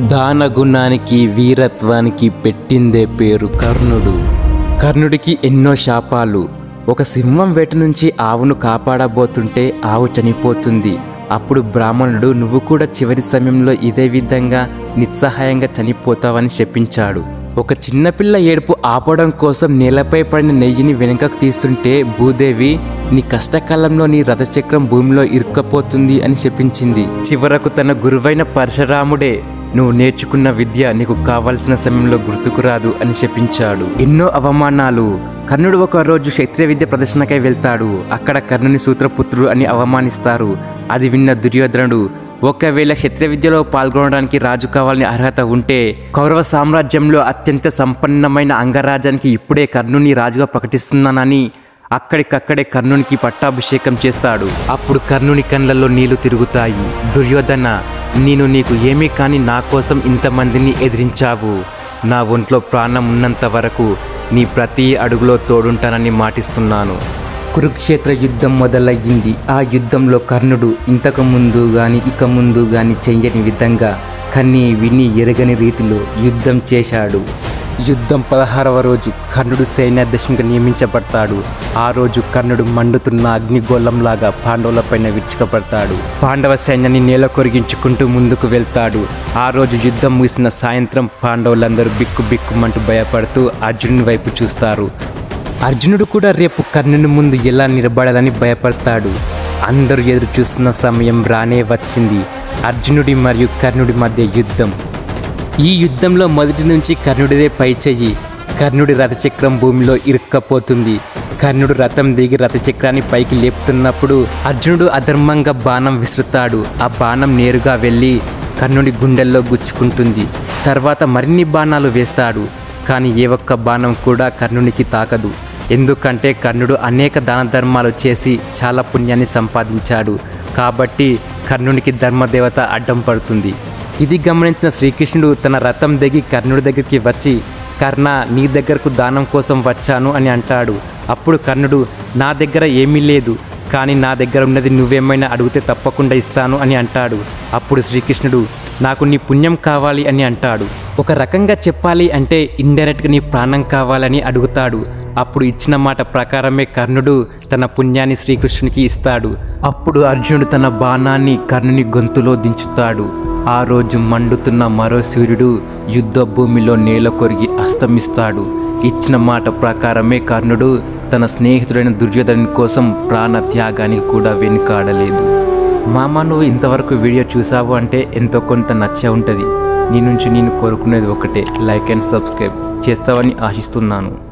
దానగుణానికి వీరత్వానికి పెట్టిందే పేరు కర్ణుడు కర్ణుడికి ఎన్నో శాపాలు ఒక సింహం వేట నుంచి ఆవును కాపాడబోతుంటే ఆవు చనిపోతుంది అప్పుడు బ్రాహ్మణుడు నువ్వు కూడా చివరి సమయంలో ఇదే విధంగా నిస్సహాయంగా చనిపోతావని శపించాడు ఒక చిన్నపిల్ల ఏడుపు ఆపడం కోసం నేలపై పడిన నెయ్యిని వెనుకకు తీస్తుంటే భూదేవి నీ కష్టకాలంలో నీ రథచక్రం భూమిలో ఇరుక్కపోతుంది అని శపించింది చివరకు తన గురువైన పరశురాముడే నువ్వు నేర్చుకున్న విద్య నీకు కావలసిన సమయంలో గుర్తుకురాదు అని శపించాడు ఎన్నో అవమానాలు కర్ణుడు ఒక రోజు క్షత్రియ విద్య ప్రదర్శనకై వెళ్తాడు అక్కడ కర్ణుని సూత్రపుత్రుడు అని అవమానిస్తారు అది విన్న దుర్యోధనుడు ఒకవేళ క్షత్రియ విద్యలో పాల్గొనడానికి రాజు కావాలని అర్హత ఉంటే కౌరవ సామ్రాజ్యంలో అత్యంత సంపన్నమైన అంగరాజ్యానికి ఇప్పుడే కర్ణుని రాజుగా ప్రకటిస్తున్నానని అక్కడికక్కడే కర్ణునికి పట్టాభిషేకం చేస్తాడు అప్పుడు కర్ణుని కళ్ళల్లో నీళ్లు తిరుగుతాయి దుర్యోధన నేను నీకు ఏమీ కాని నా కోసం ఇంతమందిని ఎదిరించావు నా ఒంట్లో ప్రాణం ఉన్నంత వరకు నీ ప్రతి అడుగులో తోడుంటానని మాటిస్తున్నాను కురుక్షేత్ర యుద్ధం మొదలయ్యింది ఆ యుద్ధంలో కర్ణుడు ఇంతకు ముందు గాని ఇక ముందు గాని చెయ్యని విధంగా కన్ని విని ఎరగని రీతిలో యుద్ధం చేశాడు యుద్ధం పదహారవ రోజు కర్ణుడు సైన్యాధ్యక్షునిగా నియమించబడతాడు ఆ రోజు కర్ణుడు మండుతున్న అగ్నిగోళంలాగా పాండవులపైన విరుచుకపడతాడు పాండవ సైన్యాన్ని నేల కొరిగించుకుంటూ ముందుకు వెళ్తాడు ఆ రోజు యుద్ధం ముగిసిన సాయంత్రం పాండవులందరూ బిక్కు బిక్కుమంటూ భయపడుతూ అర్జునుని వైపు చూస్తారు అర్జునుడు కూడా రేపు కర్ణుని ముందు ఎలా నిలబడాలని భయపడతాడు అందరూ ఎదురు చూస్తున్న సమయం రానే వచ్చింది అర్జునుడి మరియు కర్ణుడి మధ్య యుద్ధం ఈ యుద్ధంలో మొదటి నుంచి కర్ణుడిదే పై చెయ్యి కర్ణుడి రథచక్రం భూమిలో ఇరుక్కపోతుంది కర్ణుడు రథం దిగి రథచక్రాన్ని పైకి లేపుతున్నప్పుడు అర్జునుడు అధర్మంగా బాణం విసురుతాడు ఆ బాణం నేరుగా వెళ్ళి కర్ణుడి గుండెల్లో గుచ్చుకుంటుంది తర్వాత మరిన్ని బాణాలు వేస్తాడు కానీ ఏ ఒక్క బాణం కూడా కర్ణునికి తాకదు ఎందుకంటే కర్ణుడు అనేక దాన ధర్మాలు చేసి చాలా పుణ్యాన్ని సంపాదించాడు కాబట్టి కర్ణునికి ధర్మదేవత అడ్డం పడుతుంది ఇది గమనించిన శ్రీకృష్ణుడు తన రథం దిగి కర్ణుడి దగ్గరికి వచ్చి కర్ణ నీ దగ్గరకు దానం కోసం వచ్చాను అని అంటాడు అప్పుడు కర్ణుడు నా దగ్గర ఏమీ లేదు కానీ నా దగ్గర ఉన్నది నువ్వేమైనా అడిగితే తప్పకుండా ఇస్తాను అని అంటాడు అప్పుడు శ్రీకృష్ణుడు నాకు నీ పుణ్యం కావాలి అని అంటాడు ఒక రకంగా చెప్పాలి అంటే ఇండైరెక్ట్గా నీ ప్రాణం కావాలని అడుగుతాడు అప్పుడు ఇచ్చిన మాట ప్రకారమే కర్ణుడు తన పుణ్యాన్ని శ్రీకృష్ణునికి ఇస్తాడు అప్పుడు అర్జునుడు తన బాణాన్ని కర్ణుని గొంతులో దించుతాడు ఆ రోజు మండుతున్న మరో సూర్యుడు యుద్ధ భూమిలో నేల కొరిగి అస్తమిస్తాడు ఇచ్చిన మాట ప్రకారమే కర్ణుడు తన స్నేహితుడైన దుర్యోధను కోసం ప్రాణ త్యాగానికి కూడా వెనుకాడలేదు మామ నువ్వు ఇంతవరకు వీడియో చూసావు అంటే ఎంతో కొంత నచ్చే ఉంటుంది నీ నుంచి నేను కోరుకునేది ఒకటే లైక్ అండ్ సబ్స్క్రైబ్ చేస్తావని ఆశిస్తున్నాను